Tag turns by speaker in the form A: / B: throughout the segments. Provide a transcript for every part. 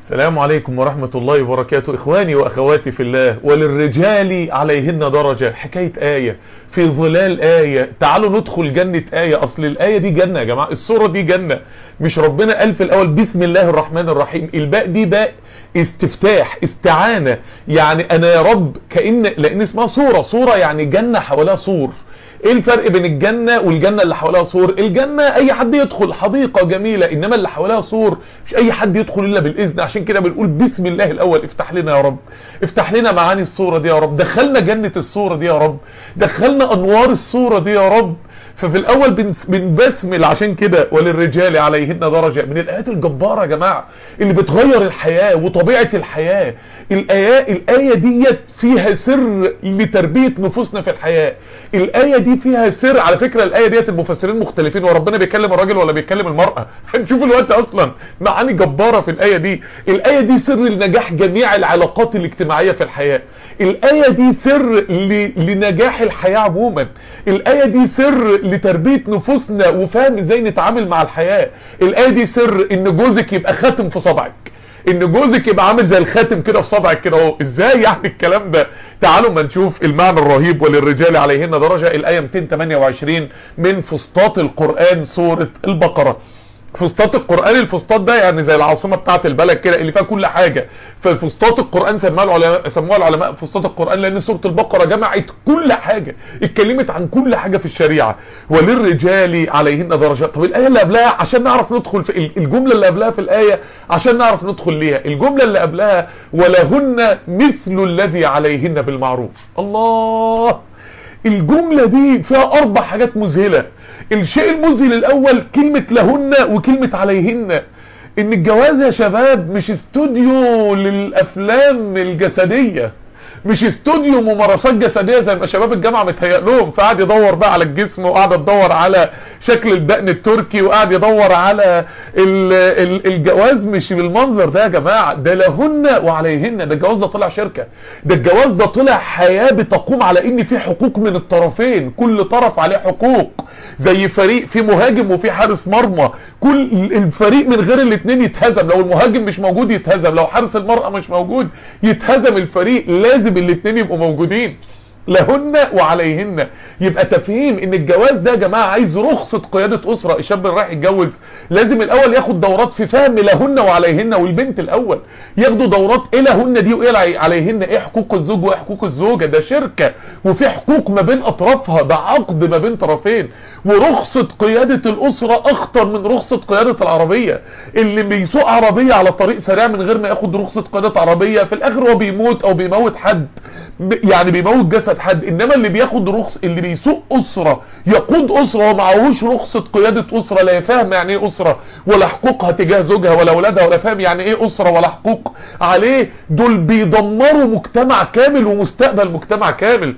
A: السلام عليكم ورحمة الله وبركاته إخواني وأخواتي في الله وللرجال عليهن درجة حكاية آية في ظلال آية تعالوا ندخل جنة آية أصل الآية دي جنة يا جماعة الصورة دي جنة مش ربنا قال في الأول بسم الله الرحمن الرحيم الباء دي باء استفتاح استعانة يعني أنا يا رب كأن لأن اسمها صورة صورة يعني جنة حواليها سور ايه الفرق بين الجنة والجنة اللي حواليها سور الجنة اي حد يدخل حديقة جميلة انما اللي حواليها سور مش اي حد يدخل الا بالاذن عشان كده بنقول بسم الله الاول افتح لنا يا رب افتح لنا معاني الصورة دي يا رب دخلنا جنة الصورة دي يا رب دخلنا انوار الصورة دي يا رب ففي الاول بنبسمل عشان كده وللرجال عليهن درجة من الايات الجبارة يا جماعة اللي بتغير الحياة وطبيعة الحياة الايات الاية ديت فيها سر لتربية نفوسنا في الحياة الاية دي فيها سر على فكرة الاية ديت المفسرين مختلفين وربنا بيكلم الراجل ولا بيكلم المرأة هنشوف الوقت اصلا معاني جبارة في الاية دي الاية دي سر لنجاح جميع العلاقات الاجتماعية في الحياة الاية دي سر لنجاح الحياة عموما الاية دي سر لتربية نفوسنا وفهم ازاي نتعامل مع الحياة الاية دي سر ان جوزك يبقى خاتم في صبعك ان جوزك يبقى عامل زي الخاتم كده في صبعك كده اهو ازاي يعني الكلام ده تعالوا ما نشوف المعنى الرهيب وللرجال عليهن درجة الايه 228 من فسطاط القرآن سورة البقرة فسطاط القرآن الفسطاط ده يعني زي العاصمة بتاعة البلد كده اللي فيها كل حاجة ففسطاط القرآن سموها العلماء سموها العلماء فسطاط القرآن لان سورة البقرة جمعت كل حاجة اتكلمت عن كل حاجة في الشريعة وللرجال عليهن درجات طب الآية اللي قبلها عشان نعرف ندخل في الجملة اللي قبلها في الآية عشان نعرف ندخل ليها الجملة اللي قبلها ولهن مثل الذي عليهن بالمعروف الله الجملة دي فيها اربع حاجات مذهلة الشيء المذهل الاول كلمة لهن وكلمة عليهن ان الجواز يا شباب مش استوديو للافلام الجسدية مش استوديو ممارسات جسدية زي ما شباب الجامعة متهيأ لهم فقعد يدور بقى على الجسم وقعد تدور على شكل الدقن التركي وقعد يدور على ال ال الجواز مش بالمنظر ده يا جماعة ده لهن وعليهن ده الجواز ده طلع شركة ده الجواز ده طلع حياة بتقوم على ان في حقوق من الطرفين كل طرف عليه حقوق زي فريق في مهاجم وفي حارس مرمى كل الفريق من غير الاثنين يتهزم لو المهاجم مش موجود يتهزم لو حارس المرأة مش موجود يتهزم الفريق لازم الاثنين يبقوا موجودين لهن وعليهن يبقى تفهيم ان الجواز ده يا جماعه عايز رخصه قياده اسره الشاب اللي رايح يتجوز لازم الاول ياخد دورات في فهم لهن وعليهن والبنت الاول ياخدوا دورات ايه لهن دي وايه عليهن ايه حقوق الزوج وايه حقوق الزوجه ده شركه وفي حقوق ما بين اطرافها ده عقد ما بين طرفين ورخصه قياده الاسره اخطر من رخصه قياده العربيه اللي بيسوق عربيه على طريق سريع من غير ما ياخد رخصه قياده عربيه في الاخر هو بيموت او بيموت حد يعني بيموت جسد حد انما اللي بياخد رخص اللي بيسوق اسرة يقود اسرة ومعهوش رخصة قيادة اسرة لا يفهم يعني ايه اسرة ولا حقوقها تجاه زوجها ولا اولادها ولا فاهم يعني ايه اسرة ولا حقوق عليه دول بيدمروا مجتمع كامل ومستقبل مجتمع كامل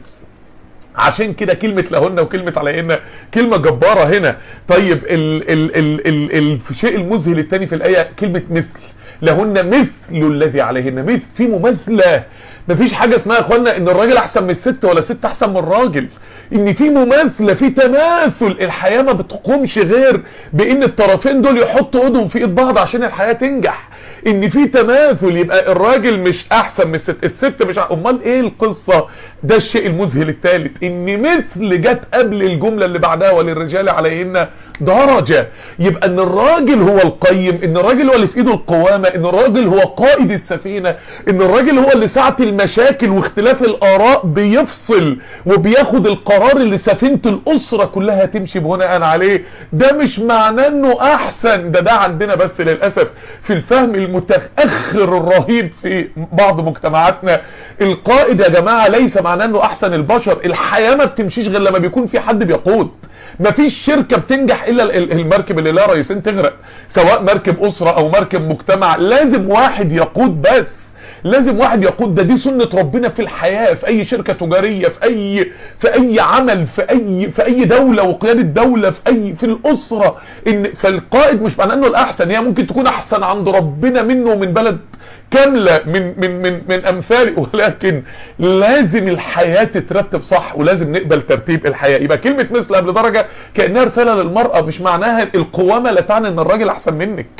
A: عشان كده كلمة لهن وكلمة عليهن كلمة جبارة هنا طيب ال ال ال ال الشيء المذهل الثاني في الآية كلمة مثل لهن مثل الذي عليهن مثل في مماثلة مفيش حاجة اسمها يا اخوانا ان الراجل احسن من الست ولا الست احسن من الراجل ان في مماثلة في تماثل الحياة ما بتقومش غير بان الطرفين دول يحطوا ايدهم في ايد بعض عشان الحياة تنجح ان في تماثل يبقى الراجل مش احسن من الست الست مش امال ايه القصة ده الشيء المذهل الثالث ان مثل جت قبل الجملة اللي بعدها وللرجال عليهن درجة يبقى ان الراجل هو القيم ان الراجل هو اللي في ايده القوامة ان الراجل هو قائد السفينة ان الراجل هو اللي ساعة المشاكل واختلاف الاراء بيفصل وبياخد القرار اللي سفينة الاسرة كلها تمشي بناء عليه ده مش معناه انه احسن ده ده عندنا بس للأسف في الفهم المتأخر الرهيب في بعض مجتمعاتنا القائد يا جماعة ليس معناه انه احسن البشر الحياة ما بتمشيش غير لما بيكون في حد بيقود مفيش شركة بتنجح الا المركب اللي لا رئيسين تغرق سواء مركب اسرة او مركب مجتمع لازم واحد يقود بس لازم واحد يقود ده دي سنة ربنا في الحياة في اي شركة تجارية في اي في اي عمل في اي في اي دولة وقيادة دولة في اي في الاسرة ان فالقائد مش معناه انه الاحسن هي ممكن تكون احسن عند ربنا منه ومن بلد كاملة من من من من امثالي ولكن لازم الحياة تترتب صح ولازم نقبل ترتيب الحياة يبقى كلمة مثل قبل درجة كأنها رسالة للمرأة مش معناها القوامة لا تعني ان الراجل احسن منك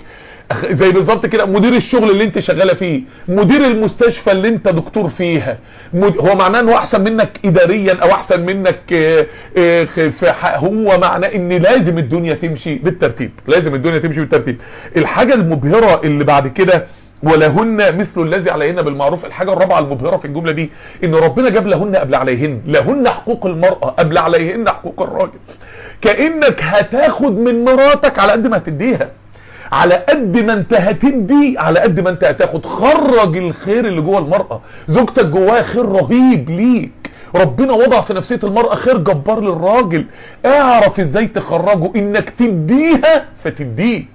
A: زي بالظبط كده مدير الشغل اللي انت شغاله فيه مدير المستشفى اللي انت دكتور فيها مد... هو معناه انه احسن منك اداريا او احسن منك اه اه في ح... هو معناه ان لازم الدنيا تمشي بالترتيب لازم الدنيا تمشي بالترتيب الحاجة المبهرة اللي بعد كده ولهن مثل الذي عليهن بالمعروف الحاجة الرابعة المبهرة في الجملة دي ان ربنا جاب لهن قبل عليهن لهن حقوق المرأة قبل عليهن حقوق الراجل كأنك هتاخد من مراتك على قد ما هتديها على قد ما انت هتدي على قد ما انت هتاخد خرج الخير اللي جوه المرأة زوجتك جواها خير رهيب ليك ربنا وضع في نفسية المرأة خير جبار للراجل اعرف ازاي تخرجه انك تديها فتديك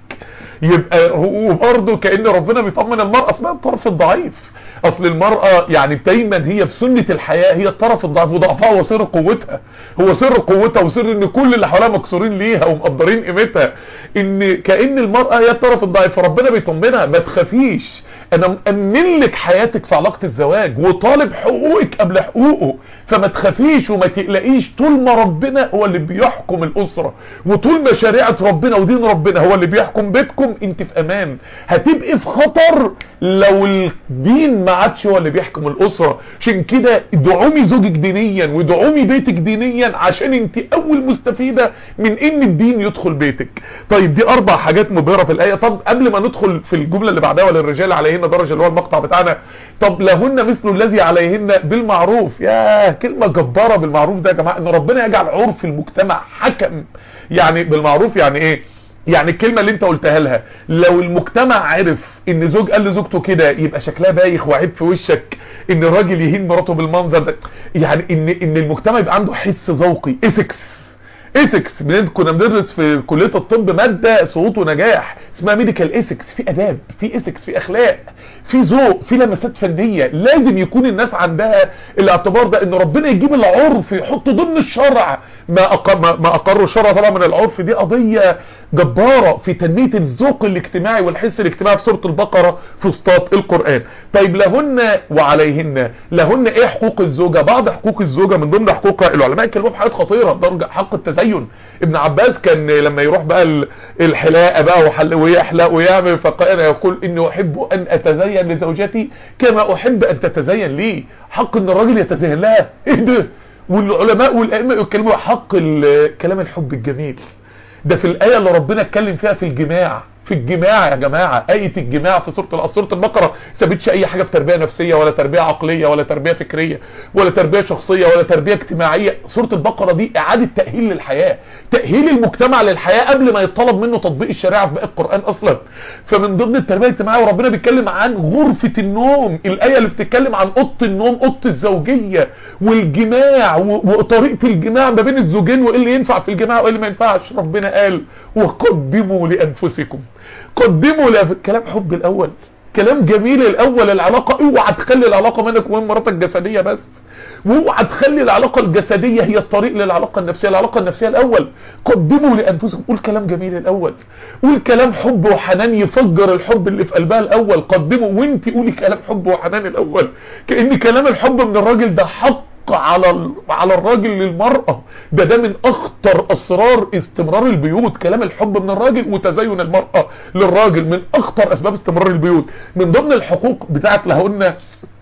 A: يبقى وبرضه كأن ربنا بيطمن المرأة اسمها الطرف الضعيف اصل المرأة يعني دايما هي في سنة الحياة هي الطرف الضعيف وضعفها هو سر قوتها هو سر قوتها وسر ان كل اللي حواليها مكسورين ليها ومقدرين قيمتها ان كأن المرأة هي الطرف الضعيف فربنا بيطمنها ما تخافيش انا مأمن لك حياتك في علاقة الزواج وطالب حقوقك قبل حقوقه فما تخافيش وما تقلقيش طول ما ربنا هو اللي بيحكم الاسرة وطول ما شريعة ربنا ودين ربنا هو اللي بيحكم بيتكم انت في امان هتبقي في خطر لو الدين ما عادش هو اللي بيحكم الاسرة عشان كده ادعمي زوجك دينيا وادعمي بيتك دينيا عشان انت اول مستفيدة من ان الدين يدخل بيتك طيب دي اربع حاجات مبهرة في الاية طب قبل ما ندخل في الجملة اللي بعدها وللرجال عليهن درجة اللي هو المقطع بتاعنا طب لهن مثل الذي عليهن بالمعروف يا كلمة جبارة بالمعروف ده يا جماعة ان ربنا يجعل عرف المجتمع حكم يعني بالمعروف يعني ايه يعني الكلمة اللي انت قلتها لها لو المجتمع عرف ان زوج قال لزوجته كده يبقى شكلها بايخ وعيب في وشك ان الراجل يهين مراته بالمنظر ده يعني ان ان المجتمع يبقى عنده حس ذوقي ايثكس ايثكس كنا بندرس في كلية الطب مادة صوت ونجاح اسمها ميديكال ايثكس في اداب في ايثكس في اخلاق في ذوق في لمسات فنية لازم يكون الناس عندها الاعتبار ده ان ربنا يجيب العرف يحط ضمن الشرع ما اقر ما اقر الشرع طبعا من العرف دي قضية جبارة في تنمية الذوق الاجتماعي والحس الاجتماعي في سورة البقرة في وسطات القرآن طيب لهن وعليهن لهن ايه حقوق الزوجة بعض حقوق الزوجة من ضمن حقوقها العلماء اتكلموا في حاجات خطيرة درجة حق التزين ابن عباس كان لما يروح بقى الحلاقة بقى وحل ويحلق ويعمل فكان يقول اني احب ان اتزين لزوجتي كما احب ان تتزين لي حق ان الراجل يتزين لها ايه ده والعلماء والائمه يتكلموا حق كلام الحب الجميل ده في الايه اللي ربنا اتكلم فيها في الجماع في الجماع يا جماعة آية الجماع في سورة سورة البقرة سابتش اي حاجة في تربية نفسية ولا تربية عقلية ولا تربية فكرية ولا تربية شخصية ولا تربية اجتماعية سورة البقرة دي اعادة تأهيل للحياة تأهيل المجتمع للحياة قبل ما يطلب منه تطبيق الشريعة في باقي القرآن اصلا فمن ضمن التربية الاجتماعية وربنا بيتكلم عن غرفة النوم الآية اللي بتتكلم عن اوضه النوم اوضه الزوجية والجماع وطريقة الجماع ما بين الزوجين وايه اللي ينفع في الجماع وايه اللي ما ينفعش ربنا قال وقدموا لأنفسكم قدموا له كلام حب الاول كلام جميل الاول العلاقة اوعى تخلي العلاقة منك ومن مراتك جسدية بس واوعى تخلي العلاقة الجسدية هي الطريق للعلاقة النفسية العلاقة النفسية الاول قدموا لانفسكم قول كلام جميل الاول قول كلام حب وحنان يفجر الحب اللي في قلبها الاول قدموا وانت قولي كلام حب وحنان الاول كأن كلام الحب من الراجل ده حق على على الراجل للمرأة ده ده من اخطر اسرار استمرار البيوت كلام الحب من الراجل وتزين المرأة للراجل من اخطر اسباب استمرار البيوت من ضمن الحقوق بتاعت لهن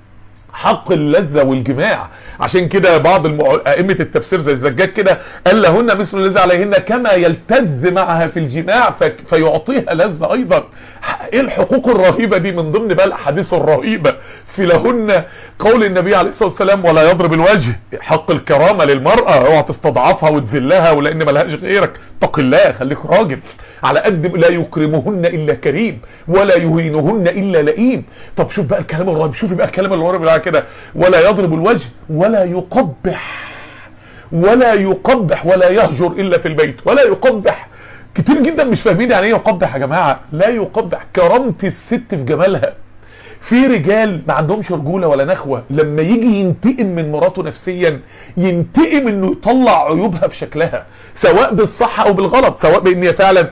A: حق اللذة والجماع عشان كده بعض ائمه التفسير زي الزجاج كده قال لهن مثل الذي عليهن كما يلتز معها في الجماع فيعطيها لذة ايضا ايه الحقوق الرهيبة دي من ضمن بقى الاحاديث الرهيبة في لهن قول النبي عليه الصلاة والسلام ولا يضرب الوجه حق الكرامة للمرأة اوعى تستضعفها وتذلها ولان ملهاش غيرك اتق الله خليك راجل على قد لا يكرمهن الا كريم ولا يهينهن الا لئيم طب شوف بقى الكلام الرهيب شوف بقى الكلام الرهيب بقى كده ولا يضرب الوجه ولا يقبح ولا يقبح ولا يهجر الا في البيت ولا يقبح كتير جدا مش فاهمين يعني ايه يقبح يا جماعه لا يقبح كرامه الست في جمالها في رجال ما عندهمش رجولة ولا نخوة لما يجي ينتقم من مراته نفسيا ينتقم انه يطلع عيوبها في شكلها سواء بالصح او بالغلط سواء بان هي فعلا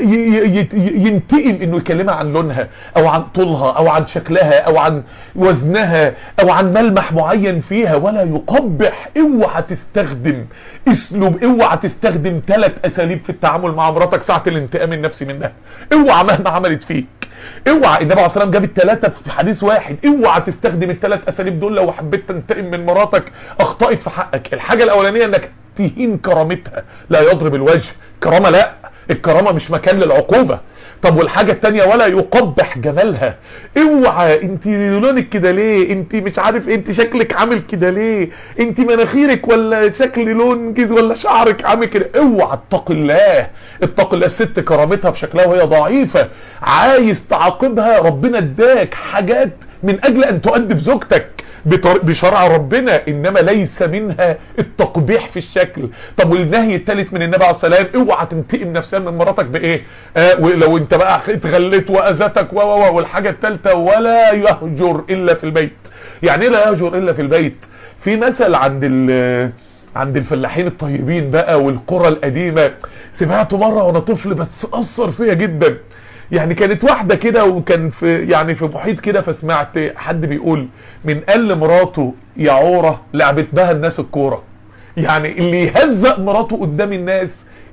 A: ينتقم انه يكلمها عن لونها او عن طولها او عن شكلها او عن وزنها او عن ملمح معين فيها ولا يقبح اوعى تستخدم اسلوب اوعى تستخدم ثلاث اساليب في التعامل مع مراتك ساعة الانتقام النفسي منها اوعى مهما عملت فيك اوعى النبي عليه الصلاه والسلام جاب الثلاثه في حديث واحد اوعى تستخدم الثلاث اساليب دول لو حبيت تنتقم من مراتك اخطأت في حقك الحاجه الاولانيه انك تهين كرامتها لا يضرب الوجه كرامه لا الكرامه مش مكان للعقوبه طب والحاجة التانية ولا يقبح جمالها اوعى انت لونك كده ليه انت مش عارف انت شكلك عامل كده ليه انت مناخيرك ولا شكل لون جز ولا شعرك عامل كده اوعى اتق الله اتق الله الست كرامتها في شكلها وهي ضعيفة عايز تعاقبها ربنا اداك حاجات من اجل ان تؤدب زوجتك بشرع ربنا انما ليس منها التقبيح في الشكل طب والنهي الثالث من النبي عليه السلام اوعى تنتقم نفسيا من مراتك بايه آه ولو انت بقى اتغليت واذتك و و والحاجه الثالثه ولا يهجر الا في البيت يعني ايه لا يهجر الا في البيت في مثل عند ال عند الفلاحين الطيبين بقى والقرى القديمه سمعته مره وانا طفل بس اثر فيا جدا يعني كانت واحدة كده وكان في يعني في محيط كده فسمعت حد بيقول من قال مراته يا عورة لعبت بها الناس الكورة يعني اللي يهزق مراته قدام الناس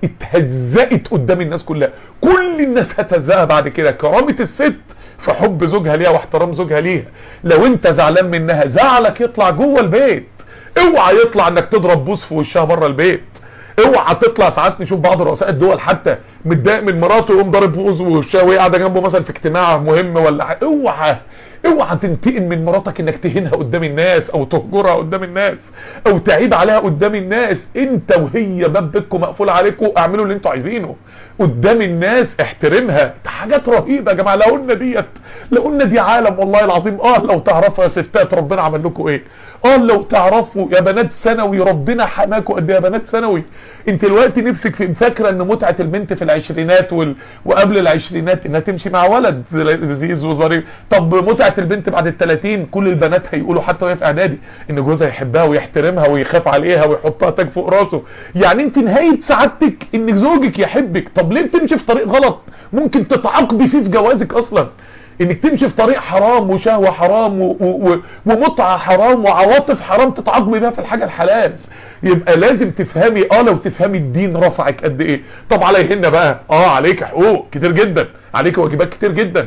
A: اتهزقت قدام الناس كلها كل الناس هتهزقها بعد كده كرامة الست في حب زوجها ليها واحترام زوجها ليها لو انت زعلان منها زعلك يطلع جوه البيت اوعى يطلع انك تضرب بوس في وشها بره البيت اوعى تطلع ساعات نشوف بعض رؤساء الدول حتى متضايق من مراته يقوم ضارب بوز وشها وهي قاعده جنبه مثلا في اجتماع مهم ولا حاجه اوعى اوعى تنتقم من مراتك انك تهينها قدام الناس او تهجرها قدام الناس او تعيب عليها قدام الناس انت وهي باب بيتكم مقفول عليكم اعملوا اللي انتوا عايزينه قدام الناس احترمها ده حاجات رهيبه يا جماعه لو قلنا ديت لو قلنا دي عالم والله العظيم اه لو تعرفوا يا ستات ربنا عمل لكم ايه اه لو تعرفوا يا بنات ثانوي ربنا حماكم قد يا بنات ثانوي انت دلوقتي نفسك في فاكره ان متعه البنت في العشرينات وال... وقبل العشرينات انها تمشي مع ولد لذيذ وظريف طب متعه البنت بعد ال30 كل البنات هيقولوا حتى وهي في اعدادي ان جوزها يحبها ويحترمها ويخاف عليها ويحطها تاج فوق راسه يعني انت نهايه سعادتك ان زوجك يحبك طب ليه بتمشي في طريق غلط ممكن تتعاقبي فيه في جوازك اصلا انك تمشي في طريق حرام وشهوة حرام و... و... ومتعة حرام وعواطف حرام تتعاقبي بيها في الحاجة الحلال يبقى لازم تفهمي اه لو تفهمي الدين رفعك قد ايه طب عليهن بقى اه عليك حقوق كتير جدا عليك واجبات كتير جدا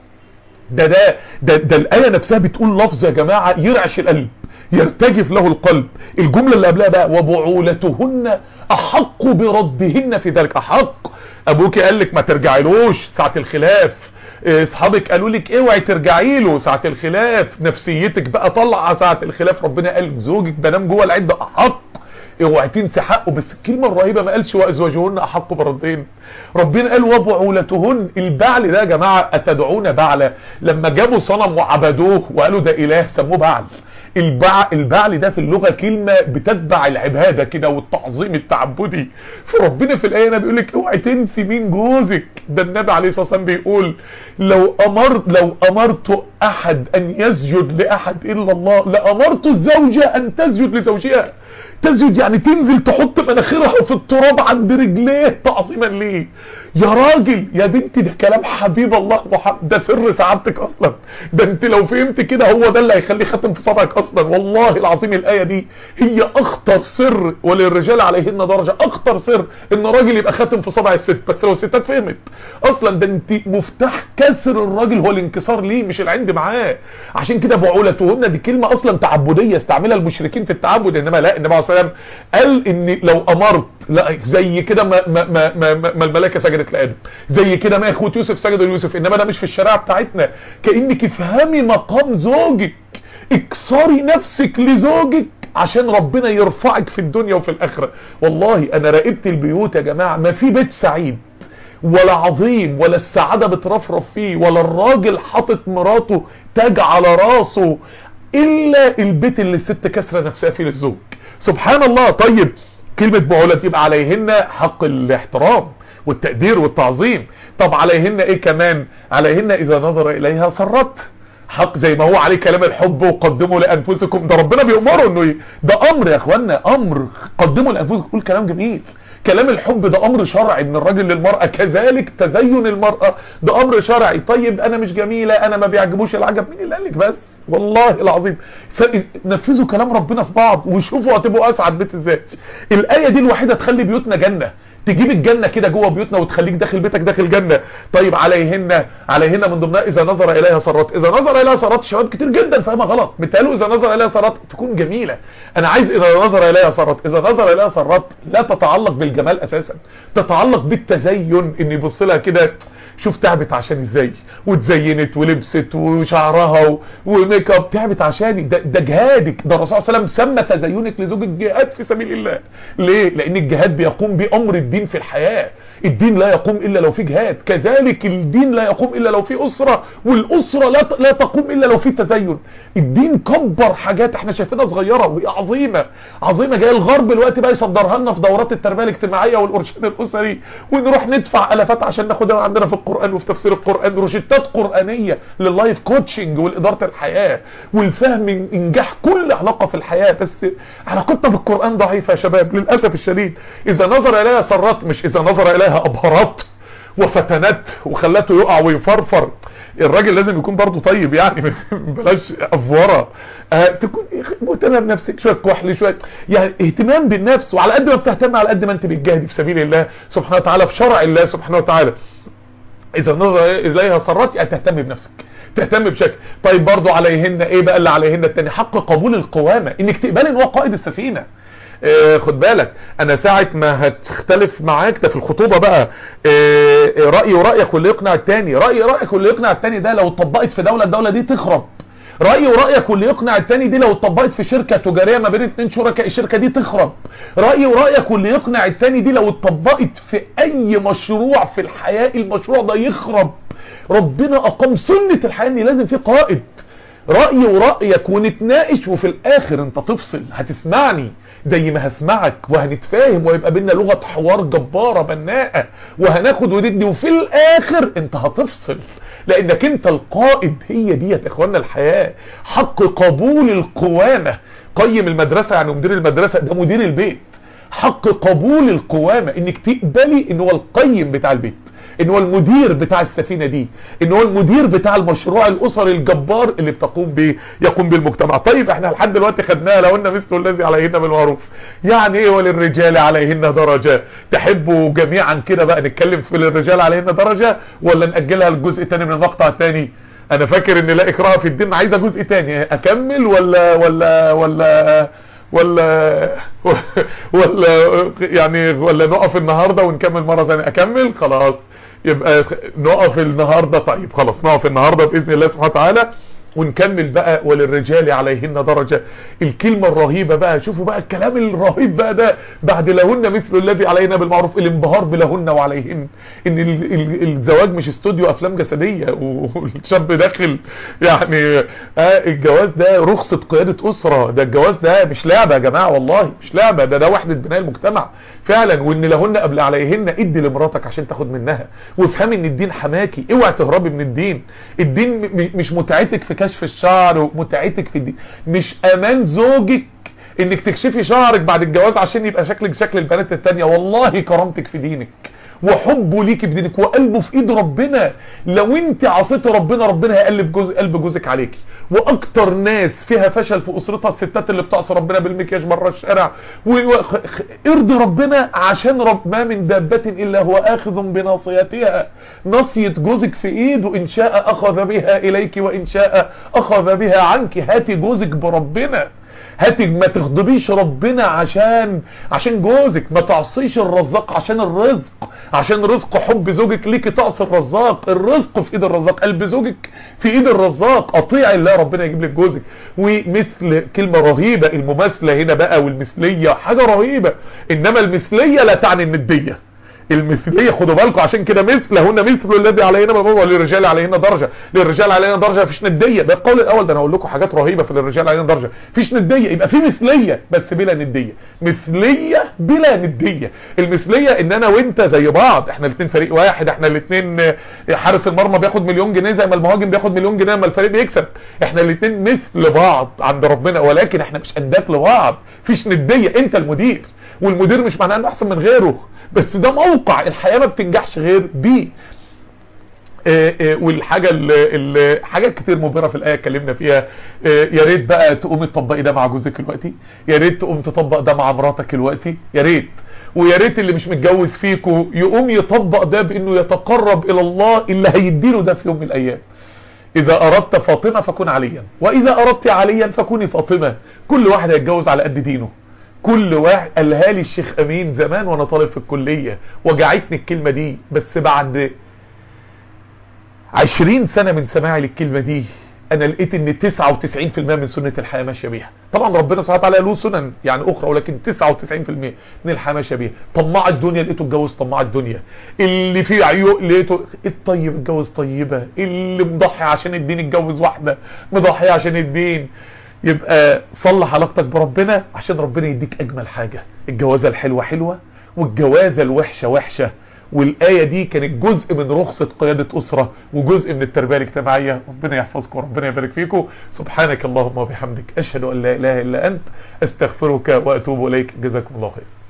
A: ده ده ده, ده الآية نفسها بتقول لفظ يا جماعة يرعش القلب يرتجف له القلب الجملة اللي قبلها بقى وبعولتهن احق بردهن في ذلك احق ابوك قال لك ما ترجعيلوش ساعة الخلاف اصحابك قالوا لك اوعي ترجعي له ساعه الخلاف نفسيتك بقى طلع ساعه الخلاف ربنا قال زوجك بنام جوه العده احق اوعي تنسى حقه بس الكلمه الرهيبه ما قالش وازواجهن احق بردين ربنا قال وبعولتهن البعل ده يا جماعه اتدعون بعلا لما جابوا صنم وعبدوه وقالوا ده اله سموه بعل البع... البعل ده في اللغة كلمة بتتبع العبادة كده والتعظيم التعبدي فربنا في الآية بيقول لك اوعي تنسي مين جوزك ده النبي عليه الصلاة والسلام بيقول لو أمرت لو أمرت أحد أن يسجد لأحد إلا الله لأمرت الزوجة أن تسجد لزوجها تسجد يعني تنزل تحط مناخيرها في التراب عند رجليه تعظيما ليه يا راجل يا بنتي ده كلام حبيب الله محمد ده سر سعادتك اصلا ده انت لو فهمت كده هو ده اللي هيخليه خاتم في صبعك اصلا والله العظيم الايه دي هي اخطر سر وللرجال عليهن درجه اخطر سر ان راجل يبقى خاتم في صبع الست بس لو الستات فهمت اصلا ده انت مفتاح كسر الراجل هو الانكسار ليه مش العند معاه عشان كده بعولتهن دي كلمه اصلا تعبديه استعملها المشركين في التعبد انما لا النبي عليه الصلاه والسلام قال ان لو امرت لا زي كده ما, ما, ما, ما, ما الملائكه سجدت لادم زي كده ما اخوه يوسف سجدوا ليوسف انما ده مش في الشريعه بتاعتنا كانك افهمي مقام زوجك اكسري نفسك لزوجك عشان ربنا يرفعك في الدنيا وفي الاخره والله انا راقبت البيوت يا جماعه ما في بيت سعيد ولا عظيم ولا السعاده بترفرف فيه ولا الراجل حاطط مراته تاج على راسه الا البيت اللي الست كسره نفسها فيه للزوج سبحان الله طيب كلمة بعولة يبقى عليهن حق الاحترام والتقدير والتعظيم طب عليهن ايه كمان عليهن اذا نظر اليها سرت حق زي ما هو عليه كلام الحب وقدموا لانفسكم ده ربنا بيأمره انه ي... ده امر يا اخوانا امر قدموا لانفسكم قول كلام جميل كلام الحب ده امر شرعي من الراجل للمرأة كذلك تزين المرأة ده امر شرعي طيب انا مش جميلة انا ما بيعجبوش العجب مين اللي قالك بس والله العظيم نفذوا كلام ربنا في بعض وشوفوا هتبقوا اسعد بيت ازاي الايه دي الوحيده تخلي بيوتنا جنه تجيب الجنة كده جوه بيوتنا وتخليك داخل بيتك داخل جنة طيب عليهن عليهن من ضمنها اذا نظر اليها سرات اذا نظر اليها سرات شباب كتير جدا فاهمها غلط بتقالوا اذا نظر اليها سرات تكون جميلة انا عايز اذا نظر اليها سرات اذا نظر اليها سرات لا تتعلق بالجمال اساسا تتعلق بالتزين ان يبص لها كده شوف تعبت عشان ازاي وتزينت ولبست وشعرها وميك اب تعبت عشاني ده, ده جهادك ده الرسول صلى الله عليه وسلم سمى تزينك لزوجك جهاد في سبيل الله ليه لان الجهاد بيقوم بامر الدين في الحياة الدين لا يقوم الا لو في جهاد كذلك الدين لا يقوم الا لو في اسرة والاسرة لا لا تقوم الا لو في تزين الدين كبر حاجات احنا شايفينها صغيرة وهي عظيمة عظيمة جاي الغرب الوقت بقى يصدرها لنا في دورات التربية الاجتماعية والارشاد الاسري ونروح ندفع الافات عشان ناخدها عندنا في القرآن وفي تفسير القرآن روشتات قرآنية لللايف كوتشنج والإدارة الحياة والفهم انجاح كل علاقة في الحياة بس علاقتنا بالقرآن ضعيفة يا شباب للأسف الشديد إذا نظر إليها سرات مش إذا نظر إليها أبهرات وفتنات وخلته يقع ويفرفر الراجل لازم يكون برضه طيب يعني بلاش افوره أه تكون مهتمه بنفسك شويه كحل شويه يعني اهتمام بالنفس وعلى قد ما بتهتم على قد ما انت بتجاهدي في سبيل الله سبحانه وتعالى في شرع الله سبحانه وتعالى اذا نظر اليها سرات يعني تهتم بنفسك تهتم بشكل طيب برضو عليهن ايه بقى اللي عليهن التاني حق قبول القوامة انك تقبل ان هو قائد السفينة اه خد بالك انا ساعة ما هتختلف معاك ده في الخطوبة بقى اه رأيي ورأيك واللي يقنع التاني رأيي ورأيك واللي يقنع التاني ده لو اتطبقت في دولة الدولة دي تخرب رأيي ورأيك واللي يقنع التاني دي لو اتطبقت في شركة تجارية ما بين اتنين شركاء الشركة دي تخرب رأيي ورأيك واللي يقنع التاني دي لو اتطبقت في اي مشروع في الحياة المشروع ده يخرب ربنا اقام سنة الحياة ان لازم في قائد رأيي ورأيك ونتناقش وفي الاخر انت تفصل هتسمعني زي ما هسمعك وهنتفاهم ويبقى بينا لغة حوار جبارة بناءة وهناخد وندي وفي الاخر انت هتفصل لانك انت القائد هي دي يا اخوانا الحياة حق قبول القوامة قيم المدرسة يعني مدير المدرسة ده مدير البيت حق قبول القوامة انك تقبلي ان هو القيم بتاع البيت ان هو المدير بتاع السفينة دي ان هو المدير بتاع المشروع الاسري الجبار اللي بتقوم به يقوم بالمجتمع طيب احنا لحد دلوقتي خدناها لو قلنا مثل الذي عليهن بالمعروف يعني ايه وللرجال عليهن درجة تحبوا جميعا كده بقى نتكلم في الرجال عليهن درجة ولا نأجلها الجزء الثاني من المقطع الثاني انا فاكر ان لا اكراه في الدين عايزه جزء تاني اكمل ولا ولا ولا ولا ولا يعني ولا نقف النهاردة ونكمل مرة ثانيه اكمل خلاص يبقى نقف النهاردة طيب خلاص نقف النهاردة بإذن الله سبحانه وتعالى ونكمل بقى وللرجال عليهن درجة الكلمة الرهيبة بقى شوفوا بقى الكلام الرهيب بقى ده بعد لهن مثل الذي علينا بالمعروف الانبهار بلهن وعليهن ان ال ال الزواج مش استوديو افلام جسدية والشاب داخل يعني آه الجواز ده رخصة قيادة اسرة ده الجواز ده مش لعبة يا جماعة والله مش لعبة ده ده وحدة بناء المجتمع فعلا وان لهن قبل عليهن ادي لمراتك عشان تاخد منها وافهمي ان الدين حماكي اوعى تهربي من الدين الدين مش متعتك في كشف الشعر ومتعتك في الدين مش امان زوجك انك تكشفي شعرك بعد الجواز عشان يبقى شكلك شكل البنات التانية والله كرامتك في دينك وحبه ليك في دينك وقلبه في ايد ربنا لو انت عصيت ربنا ربنا هيقلب جزء قلب جوزك عليكي واكتر ناس فيها فشل في اسرتها الستات اللي بتعصي ربنا بالمكياج بره الشارع ارضي ربنا عشان رب ما من دابة الا هو اخذ بناصيتها ناصية جوزك في ايده ان شاء اخذ بها اليك وان شاء اخذ بها عنك هاتي جوزك بربنا هاتي ما تغضبيش ربنا عشان عشان جوزك ما تعصيش الرزاق عشان الرزق عشان رزق حب زوجك ليكي تعصي الرزاق الرزق في ايد الرزاق قلب زوجك في ايد الرزاق اطيع الله ربنا يجيب لك جوزك ومثل كلمة رهيبة المماثلة هنا بقى والمثلية حاجة رهيبة انما المثلية لا تعني الندية المثلية خدوا بالكم عشان كده مثل هن مثل الذي علينا بالمعروف وللرجال علينا درجة للرجال علينا درجة مفيش ندية ده القول الاول ده انا اقول لكم حاجات رهيبة في الرجال علينا درجة مفيش ندية يبقى في مثلية بس بلا ندية مثلية بلا ندية المثلية ان انا وانت زي بعض احنا الاثنين فريق واحد احنا الاثنين حارس المرمى بياخد مليون جنيه زي ما المهاجم بياخد مليون جنيه اما الفريق بيكسب احنا الاثنين مثل بعض عند ربنا ولكن احنا مش انداك لبعض فيش ندية انت المدير والمدير مش معناه انه احسن من غيره بس ده موقع الحياة ما بتنجحش غير بيه آه، آه، والحاجة اللي حاجات كتير مبهرة في الآية اتكلمنا فيها آه، يا ريت بقى تقوم تطبقي ده مع جوزك دلوقتي يا ريت تقوم تطبق ده مع مراتك دلوقتي يا ريت ويا ريت اللي مش متجوز فيكو يقوم يطبق ده بانه يتقرب الى الله اللي هيديله ده في يوم من الايام اذا اردت فاطمة فكن عليا واذا اردت عليا فكوني فاطمة كل واحد هيتجوز على قد دينه كل واحد قالها لي الشيخ امين زمان وانا طالب في الكلية وجعتني الكلمة دي بس بعد عشرين سنة من سماعي للكلمة دي انا لقيت ان 99% من سنة الحياة ماشية بيها طبعا ربنا سبحانه وتعالى له سنن يعني اخرى ولكن 99% من الحياة ماشية بيها طماع الدنيا لقيته اتجوز طماع الدنيا اللي فيه عيوق لقيته الطيب اتجوز طيبة اللي مضحي عشان الدين اتجوز واحدة مضحي عشان الدين يبقى صلح علاقتك بربنا عشان ربنا يديك اجمل حاجة الجوازة الحلوة حلوة والجوازة الوحشة وحشة والآية دي كانت جزء من رخصة قيادة أسرة وجزء من التربية الاجتماعية ربنا يحفظكم وربنا يبارك فيكم سبحانك اللهم وبحمدك أشهد أن لا إله إلا أنت أستغفرك وأتوب إليك جزاكم الله خير